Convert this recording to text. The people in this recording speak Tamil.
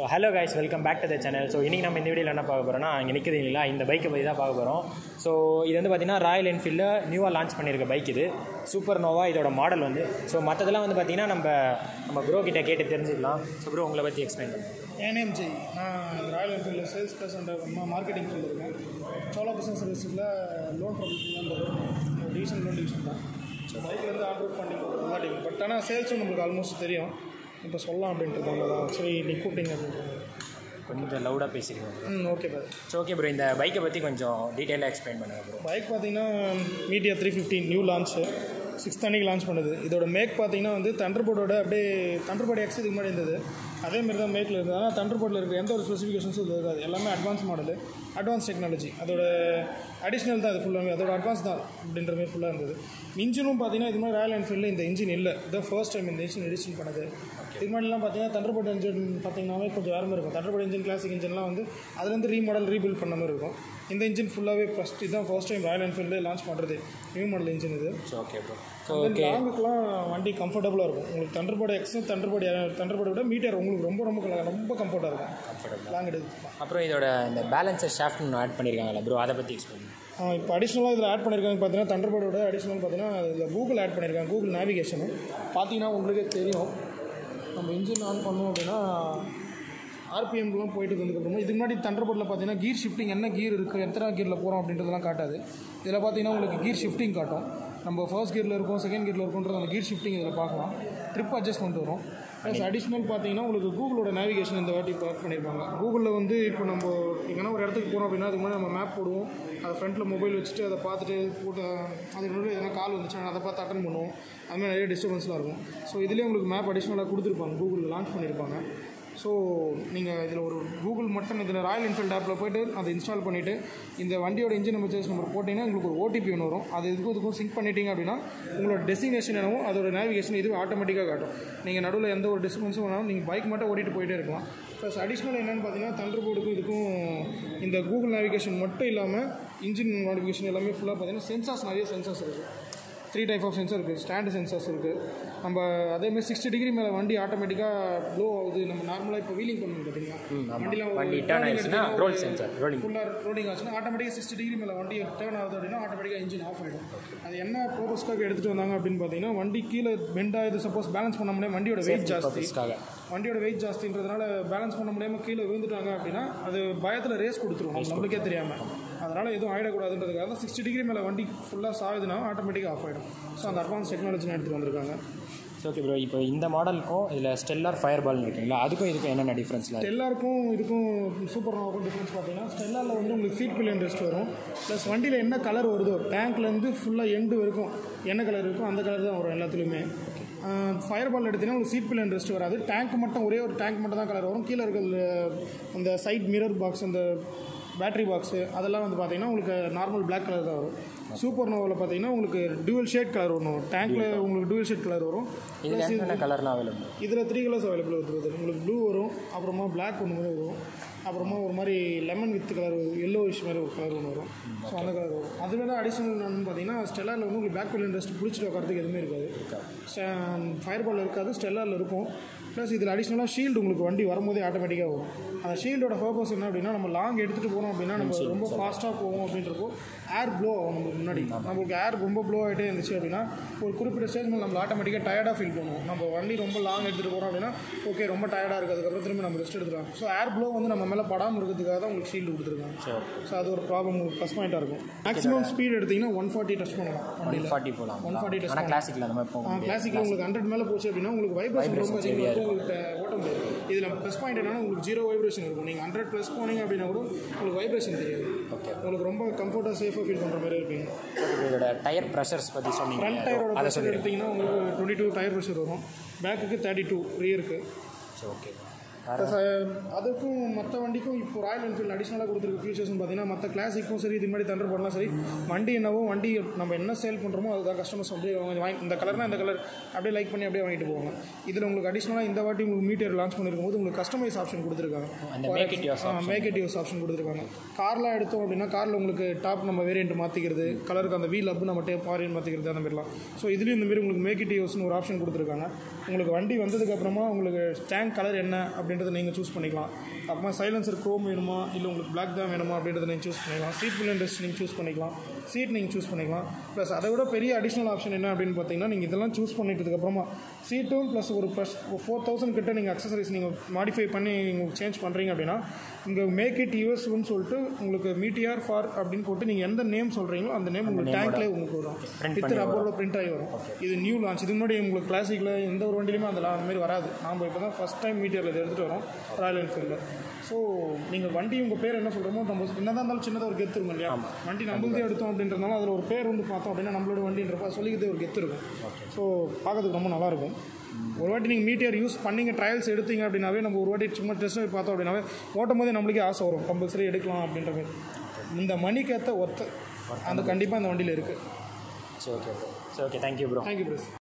hello guys welcome back to the channel so இன்றைக்கி நம்ம இந்த வீடியோவில் என்ன பார்க்க போகிறோம்னா இங்கே நிற்குது இல்லைங்களா இந்த பைக்கை பற்றி தான் பார்க்க போகிறோம் ஸோ இது வந்து பார்த்திங்கன்னா ராயல் என்ஃபீல்டில் நியூவாக லான்ச் பண்ணியிருக்க பைக் இது சூப்பர் நோவா இதோட மாடல் வந்து ஸோ மற்றதெல்லாம் வந்து பார்த்திங்கன்னா நம்ம நம்ம ப்ரோ கிட்ட கேட்டு தெரிஞ்சுக்கலாம் ஸோ ப்ரோ உங்களை பற்றி எக்ஸ்பிளைன் பண்ணுங்கள் என் நேம் ஜெய் நான் ராயல் என்ஃபீல்டில் சேல்ஸ் பர்சன்ட் மார்க்கெட்டிங் ஃபீல்டு இருக்கேன் சோலா பிஸ்னஸ் சர்வீஸில் லோன் ப்ராப்ளம் தான் டிவிஷன் லோன் டிவிஷன் தான் ஸோ பைக்லேருந்து ஆர்டர் ஃபண்டிங் நல்லா டீம் பட் ஆனால் சேல்ஸும் நம்மளுக்கு ஆல்மோஸ்ட் தெரியும் இப்போ சொல்லலாம் அப்படின்றதால தான் சரி நீ கூப்பிட்டீங்க அப்படின்றது கொஞ்சம் லவுடாக பேசியிருக்கோம் ம் ஓகே பாரு ஸோ ஓகே ப்ரோ இந்த பைக்கை பற்றி கொஞ்சம் டீட்டெயிலாக எக்ஸ்பிளைன் பண்ணுங்கள் ப்ரோ பைக் பார்த்தீங்கன்னா Meteor three fifty new launch six அன்னைக்கு லான்ச் பண்ணுது இதோட மேக் பார்த்தீங்கன்னா வந்து தண்டர்போர்டோட அப்படியே தண்டர்போர்ட் எக்ஸ் இதுக்கு முன்னாடி இருந்தது அதே மாதிரி தான் மேக்கில் இருந்தது ஆனால் தண்டர்போர்ட்டில் இருக்க எந்த ஒரு ஸ்பெசிஃபிகேஷன்ஸும் இது இருக்காது எல்லாமே அட்வான்ஸ் மாடல் அட்வான்ஸ் டெக்னாலஜி அதோட அடிஷ்னல் தான் அது ஃபுல்லாக அதோட அட்வான்ஸ் தான் அப்படின்ற மாதிரி ஃபுல்லாக இருந்தது இன்ஜினும் பார்த்தீங்கன்னா இது மாதிரி ராயல் என்ஃபீல்டில் இந்த இன்ஜின் இல்லை இதான் ஃபர்ஸ்ட் டைம் இந்த இன்ஜின் எடிஷன் பண்ணது இது மாதிரிலாம் பார்த்தீங்கன்னா தண்டர்போர்ட் இன்ஜின் பார்த்தீங்கன்னாவே கொஞ்சம் வேறு மாதிரி இருக்கும் தண்டர்போர்ட் இன்ஜின் கிளாசிக் இன்ஜின்லாம் வந்து அதுலேருந்து ரீமாடல் ரீபில்ட் பண்ண மாதிரி இருக்கும் இந்த இன்ஜின் ஃபுல்லாகவே ஃபஸ்ட் இதுதான் first time Royal Enfield launch பண்ணுறது நியூ மாடல் இன்ஜின் இது so okay bro so okay லாங்குக்குலாம் வண்டி கம்ஃபர்டபுளாக இருக்கும் உங்களுக்கு தண்டர்போர்டு எக்ஸும் தண்டர்போர்டு தண்டர்போர்டை விட மீட்டர் உங்களுக்கு ரொம்ப ரொம்ப ரொம்ப கம்ஃபர்ட்டாக இருக்கும் கம்ஃபர்டபுள் லாங் எடுத்து அப்புறம் இதோட இந்த பேலன்சர் ஷாஃப்ட் ஒன்று ஆட் பண்ணியிருக்காங்களா ப்ரோ அதை பற்றி எக்ஸ்பிளைன் இப்போ அடிஷ்னலாக இதில் ஆட் பண்ணியிருக்காங்க பார்த்தீங்கன்னா தண்டர்போர்டோட அடிஷ்னல் பார்த்தீங்கன்னா இதில் கூகுள் ஆட் பண்ணியிருக்காங்க கூகுள் நேவிகேஷனு பார்த்தீங்கன்னா உங்களுக்கே தெரியும் நம்ம இன்ஜின் ஆன் பண்ணோம் அப்படின்னா ஆர்பிஎம்க்குலாம் போயிட்டு வந்ததுக்கப்புறமா இதுக்கு முன்னாடி தண்டர்போர்ட்டில் பார்த்தீங்கன்னா கீர் ஷிஃப்டிங் என்ன கீர் இருக்குது எத்தனை கீரில் போகிறோம் அப்படின்றதெல்லாம் காட்டாது இதில் பார்த்தீங்கன்னா உங்களுக்கு கீர் ஷிஃப்டிங் காட்டும் நம்ம ஃபர்ஸ்ட் கீரில் இருக்கும் செகண்ட் கீரில் இருக்கும்ன்றது அந்த கீர் ஷிஃப்டிங் இதில் பார்க்கலாம் ட்ரிப் அட்ஜஸ்ட்மெண்ட் வரும் ப்ளஸ் அடிஷ்னல் பார்த்தீங்கன்னா உங்களுக்கு கூகுளோட நேவிகேஷன் இந்த வாட்டி பார்க் பண்ணியிருப்பாங்க கூகுளில் வந்து இப்போ நம்ம எங்கன்னா ஒரு இடத்துக்கு போகிறோம் அப்படின்னா அதுக்கு முன்னாடி நம்ம மேப் போடுவோம் அதை ஃப்ரண்ட்டில் மொபைல் வச்சுட்டு அதை பார்த்துட்டு போட்டு அதுக்கு முன்னாடி எதனா கால் வந்துச்சுன்னா அதை பார்த்து அட்டன் பண்ணுவோம் அது மாதிரி நிறைய டிஸ்டர்பன்ஸ்லாம் இருக்கும் ஸோ இதுலேயே உங்களுக்கு மேப் அடிஷ்னலாக கொடுத்துருப்பாங்க கூகுளில் லான்ச் பண்ணியிருப்பாங்க ஸோ நீங்கள் இதில் ஒரு கூகுள் மட்டும் இதில் ராயல் என்ஃபீல்ட் ஆப்பில் போய்ட்டு அதை இன்ஸ்டால் பண்ணிவிட்டு இந்த வண்டியோட இன்ஜின் மெசேஜ் நம்பர் போட்டிங்கன்னா உங்களுக்கு ஒரு ஓடிபி ஒன்று வரும் அது இதுக்கும் இதுக்கும் சிங்க் பண்ணிட்டீங்க அப்படின்னா உங்களோட டெஸ்டினேஷன் என்னவோ அதோட நேவிகேஷன் இது ஆட்டோமேட்டிக்காக காட்டும் நீங்கள் நடுவில் எந்த ஒரு டிஸ்டன்ஸும் வேணாலும் நீங்கள் பைக் மட்டும் ஓட்டிட்டு போயிட்டே இருக்கலாம் ப்ளஸ் அடிஷ்னல் என்னென்னு பார்த்தீங்கன்னா தண்டர் போர்டுக்கும் இதுக்கும் இந்த கூகுள் நேவிகேஷன் மட்டும் இல்லாமல் இன்ஜின் மாடிஃபிகேஷன் எல்லாமே ஃபுல்லாக பார்த்தீங்கன்னா சென்சார்ஸ் நிறைய சென்சார்ஸ் இருக்குது த்ரீ டைப் ஆஃப் சென்சர் இருக்குது ஸ்டாண்டு சென்சர்ஸ் இருக்குது நம்ம அதேமாதிரி சிக்ஸ்டி டிகிரி மேலே வண்டி ஆட்டோமேட்டிக்காக ப்ளோ ஆகுது நம்ம நார்மலாக இப்போ வீலிங் பண்ணுவோம் பார்த்தீங்கன்னா வண்டியில் வண்டி டர்ன் ஆயிடுச்சுன்னா ரோல் சென்சார் ரோலிங் ஃபுல்லாக ரோடிங் ஆச்சுன்னா ஆட்டோமேட்டிக்காக சிக்ஸ்டி டிகிரி மேலே வண்டி டேர்ன் ஆகுது அப்படின்னா ஆட்டோமேட்டிக்காக இன்ஜின் ஆஃப் ஆகிடும் அது என்ன ப்ரோபஸ்க்காக எடுத்துகிட்டு வந்தாங்க அப்படின்னு பார்த்தீங்கன்னா வண்டி கீழே பெண்ட் ஆகுது சப்போஸ் பேலன்ஸ் பண்ண முடியாது வண்டியோட வெயிட் ஜாஸ்தி பர்பஸ்க்காக வண்டியோட வெயிட் ஜாஸ்தின்றதுனால பேலன்ஸ் பண்ண முடியாமல் கீழே விழுந்துட்டாங்க அப்படின்னா அது பயத்தில் ரேஸ் கொடுத்துரும் நம்மளுக்கே தெரியாமல் அதனால் எதுவும் ஆகிடக்கூடாதுன்றதுக்காக தான் சிக்ஸ்டி டிகிரி மேலே வண்டி ஃபுல்லாக சாகுதுன்னா ஆட்டோமேட்டிக்காக ஆஃப் ஆகிடும் ஸோ அந்த அட்வான்ஸ் டெக்னாலஜி எடுத்துகிட்டு வந்திருக்காங்க ஓகே ப்ரோ இப்போ இந்த மாடலுக்கும் இதில் ஸ்டெல்லார் ஃபயர் பால் இருக்குங்களா அதுக்கும் இதுக்கும் என்னென்ன டிஃப்ரென்ஸ்லாம் எல்லாருக்கும் இதுக்கும் சூப்பர் நோவாக்கும் டிஃப்ரென்ஸ் பார்த்தீங்கன்னா ஸ்டெல்லாவில் வந்து உங்களுக்கு சீட் பில்லியன் ரெஸ்ட் வரும் ப்ளஸ் வண்டியில் என்ன கலர் வருதோ டேங்க்லேருந்து ஃபுல்லாக எண்டு வரைக்கும் என்ன கலர் இருக்கோ அந்த கலர் தான் வரும் எல்லாத்துலேயுமே ஃபயர் பால் எடுத்தீங்கன்னா உங்களுக்கு சீட் பில்லியன் ரெஸ்ட் வராது டேங்க் மட்டும் ஒரே ஒரு டேங்க் மட்டும் தான் கலர் வரும் கீழே இருக்கிற அந்த சைட் மிரர் பாக்ஸ் அந்த பேட்டரி பாக்ஸு அதெல்லாம் வந்து பார்த்தீங்கன்னா உங்களுக்கு நார்மல் பிளாக் கலர் தான் வரும் சூப்பர் நோவில் பார்த்தீங்கன்னா உங்களுக்கு டியூவல் ஷேட் கலர் வரும் டேங்க்கில் உங்களுக்கு டியூவல் ஷேட் கலர் வரும் இதில் என்னென்ன கலர்லாம் அவைலபிள் இதில் த்ரீ கலர்ஸ் அவைலபிள் வருது உங்களுக்கு ப்ளூ வரும் அப்புறமா பிளாக் ஒன்று மாதிரி வரும் அப்புறமா ஒரு மாதிரி lemon with colour yellowish மாதிரி ஒரு கலர் ஒன்று வரும் ஸோ அந்த கலர் வரும் அது வேணால் அடிஷனல் என்னன்னு பார்த்தீங்கன்னா ஸ்டெல்லாரில் வந்து உங்களுக்கு பேக் பெல் இன்ட்ரெஸ்ட் பிடிச்சிட்டு உட்காரத்துக்கு எதுவுமே இருக்காது ஃபயர் பால் இருக்காது ஸ்டெல்லாரில் இருக்கும் ப்ளஸ் இதில் அடிஷ்னலாக ஷீல்டு உங்களுக்கு வண்டி வரும்போதே ஆட்டோமேட்டிக்காக வரும் அந்த ஷீல்டோட பர்பஸ் என்ன அப்படின்னா நம்ம லாங் எடுத்துகிட்டு போகிறோம் அப்படின்னா நம்ம ரொம்ப ஃபாஸ்ட்டாக போவோம் அப்படின்றப்போ ஏர் ப்ளோ ஆகும் நமக்கு முன்னாடி நம்மளுக்கு ஏர் ரொம்ப ப்ளோ ஆகிட்டே இருந்துச்சு அப்படின்னா ஒரு குறிப்பிட்ட ஸ்டேஜ் நம்ம ஆட்டோமேட்டிக்காக டயர்டாக ஃபீல் பண்ணுவோம் நம்ம வண்டி ரொம்ப லாங் எடுத்துகிட்டு போகிறோம் அப்படின்னா ஓகே ரொம்ப டயர்டாக இருக்குது அதுக்கப்புறம் திரும்ப நம்ம ரெஸ்ட் எடுத்துக்கலாம் ஸோ ஏர் ப்ளோ வந்து நம்ம மேலே படாமல் இருக்கிறதுக்காக தான் உங்களுக்கு ஷீல்டு கொடுத்துருக்காங்க ஸோ அது ஒரு ப்ராப்ளம் உங்களுக்கு ப்ளஸ் பாயிண்ட்டாக இருக்கும் மேக்ஸிமம் ஸ்பீட் எடுத்திங்கன்னா ஒன் ஃபார்ட்டி டச் பண்ணலாம் வண்டியில் ஃபார்ட்டி போகலாம் ஒன் ஃபார்ட்டி டச் ஆனால் கிளாசிக்கில் அந்த மாதிரி போகும் கிளாசிக்கில் உங்களுக்கு ஹண்ட்ரட் மேலே போச்சு அப்படின்னா உங்களுக்கு வைப்ரேஷன் ரொம்ப அதிகமாக இருக்கும் உங்களுக்கு ஓட்ட முடியாது இதில் ப்ளஸ் பாயிண்ட் என்னன்னா உங்களுக்கு ஜீரோ வைப்ரேஷன் இருக்கும் நீங்கள் ஹண்ட்ரட் ப்ளஸ் போனீங்க அப்படின்னா கூட உங்களுக்கு வைப்ரேஷன் தெரியாது ஓகே உங்களுக்கு ரொம்ப கம்ஃபர்ட்டாக சேஃபாக ஃபீல் பண்ணுற மாதிரி இருப்பீங்க இதோட டயர் ப்ரெஷர்ஸ் பற்றி சொன்னீங்க ஃப்ரண்ட் டயரோட அதை ப்ரெஷர் சொல்லிடுங்க எடுத்திங்கன்னா உங்களுக்கு டுவெண்ட்டி டூ டயர் ப்ரெஷர் வரும் பேக்குக்கு தேர்ட்டி டூ ரியருக்கு சரி ஓகே அதுக்கும் மற்ற வண்டிக்கும் இப்போ ராயல் என்ஃபீல்டு அடிஷ்னலாக கொடுத்துருக்க ஃபீச்சர்ஸ்னு பார்த்தீங்கன்னா மற்ற கிளாசிக்கும் சரி இது மாதிரி தண்டர் போடலாம் சரி வண்டி என்னவோ வண்டி நம்ம என்ன சேல் பண்ணுறோமோ அதுதான் கஸ்டமர்ஸ் அப்படியே வாங்கி வாங்கி இந்த கலர்னா இந்த கலர் அப்படியே லைக் பண்ணி அப்படியே வாங்கிட்டு போவாங்க இதில் உங்களுக்கு அடிஷ்னலாக இந்த வாட்டி உங்களுக்கு மீட்டர் லான்ச் பண்ணிருக்கும் போது உங்களுக்கு கஸ்டமைஸ் ஆப்ஷன் கொடுத்துருக்காங்க அந்த make it your make it use option கொடுத்துருக்காங்க கார்லாம் எடுத்தோம் அப்படின்னா காரில் உங்களுக்கு டாப் நம்ம வேரியண்ட் மாற்றிக்கிறது கலருக்கு அந்த வீல் அப் நம்ம டேப் ஆரியன் மாற்றிக்கிறது அந்த மாதிரிலாம் ஸோ இதுலேயும் இந்த மாதிரி உங்களுக்கு மேக் இட் யூஸ்னு ஒரு ஆப்ஷன் கொடுத்துருக்காங்க உங்களுக்கு வண்டி வந்ததுக்கப்புறமா உங்களுக்கு டேங்க் கலர் என்ன அப்படின்றத நீங்கள் சூஸ் பண்ணிக்கலாம் அப்புறமா சைலன்சர் க்ரோம் வேணுமா இல்லை உங்களுக்கு பிளாக் தான் வேணுமா அப்படின்றத நீங்கள் சூஸ் பண்ணிக்கலாம் சீட் பில் இன்ட்ரெஸ்ட் நீங்கள் சூஸ் பண்ணிக்கலாம் சீட் நீங்கள் சூஸ் பண்ணிக்கலாம் ப்ளஸ் அதை விட பெரிய அடிஷ்னல் ஆப்ஷன் என்ன அப்படின்னு பார்த்தீங்கன்னா நீங்கள் இதெல்லாம் சூஸ் பண்ணிட்டதுக்கப்புறமா சீட்டும் ப்ளஸ் ஒரு ப்ளஸ் ஃபோர் தௌசண்ட் கிட்ட நீங்கள் அக்சசரிஸ் நீங்கள் மாடிஃபை பண்ணி நீங்கள் சேஞ்ச் பண்ணுறீங்க அப்படின்னா இங்கே மேக் இட் யூஎஸ்னு சொல்லிட்டு உங்களுக்கு மீட்டிஆர் ஃபார் அப்படின்னு போட்டு நீங்கள் எந்த நேம் சொல்கிறீங்களோ அந்த நேம் உங்களுக்கு டேங்க்லேயே உங்களுக்கு வரும் Print வித் ரப்பரோட பிரிண்ட் ஆகி வரும் இது நியூ லான்ச் இதுக்கு முன்னாடி உங்களுக்கு கிளாசிக்கில் எந்த ஒரு வண்டியிலுமே அந்த அந்த மாதிரி வராது நாம் இப்போ தான் ஃபஸ்ட் டைம் மீட்டியரில் இதை எடுத்துகிட்டு வரோம் ராயல் என்ஃபீல்டில் ஸோ நீங்கள் வண்டி உங்கள் பேர் என்ன சொல்கிறோமோ நம்ம என்னதான் இருந்தாலும் சின்னதாக ஒரு கெத்து இருக்கும் இல்லையா வண்டி நம்மளதே எடுத்தோம் அப்படின்றதுனால அதில் ஒரு பேர் வந்து பார்த்தோம் அப்படின்னா நம்மளோட வண்டின்றப்ப சொல்லிக்கிட்டே ஒரு கெத்து இருக்கும் ஸோ பார்க்கறதுக்கு ரொம்ப நல்லாயிருக்கும் ஒரு வாட்டி நீங்கள் மீட்டியர் யூஸ் பண்ணீங்க ட்ரையல்ஸ் எடுத்தீங்க அப்படின்னாவே நம்ம ஒரு வாட்டி சும்மா டெஸ்ட் பார்த்தோம் அப்படின்னாவே ஓட்டும் போதே நம்மளுக்கே ஆசை வரும் கம்பல்சரி எடுக்கலாம் அப்படின்ற மாதிரி இந்த மணிக்கேற்ற ஒர்த்து அந்த கண்டிப்பாக அந்த வண்டியில் இருக்குது சரி ஓகே ப்ரோ சரி okay thank you bro thank you press